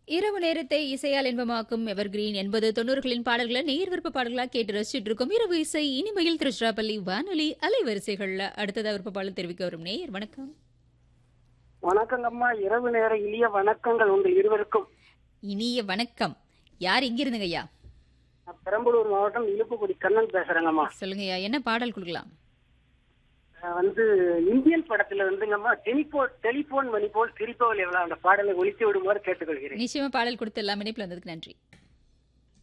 இரவு நேரத்தை இசையால் இன்பமாக்கும் எவர்கிரீன் எண்பது தொண்ணூறுகளின் பாடல்களை நேர் விருப்ப பாடல்களா கேட்டு ரசிச்சுட்டு இருக்கோம் இரவு இசை இனிமையில் திருச்சிராப்பள்ளி வானொலி அலைவரிசைகள்ல அடுத்ததா விருப்ப பாடல் தெரிவிக்க வரும் நேயர் வணக்கம் வணக்கங்கம்மா இரவு நேர இனிய வணக்கங்கள் உங்கள் இருவருக்கும் இனிய வணக்கம் யார் இங்க இருந்துங்க ஐயா நான் பெரம்பலூர் மாவட்டம் இழுப்புக்குடி கண்ணன் பேசுறேங்கம்மா சொல்லுங்க ஐயா என்ன பாடல் கொடுக்கலாம் நான் வந்து இந்தியன் படத்துல வந்துங்கம்மா டெலிபோன் டெலிபோன் மணி போல் சிரிப்பவள் எவ்வளவு அந்த பாடலை ஒழித்து விடுமாறு கேட்டுக்கொள்கிறேன் நிச்சயமா பாடல் கொடுத்து எல்லாமே இணைப்புல வந்ததுக்கு நன்றி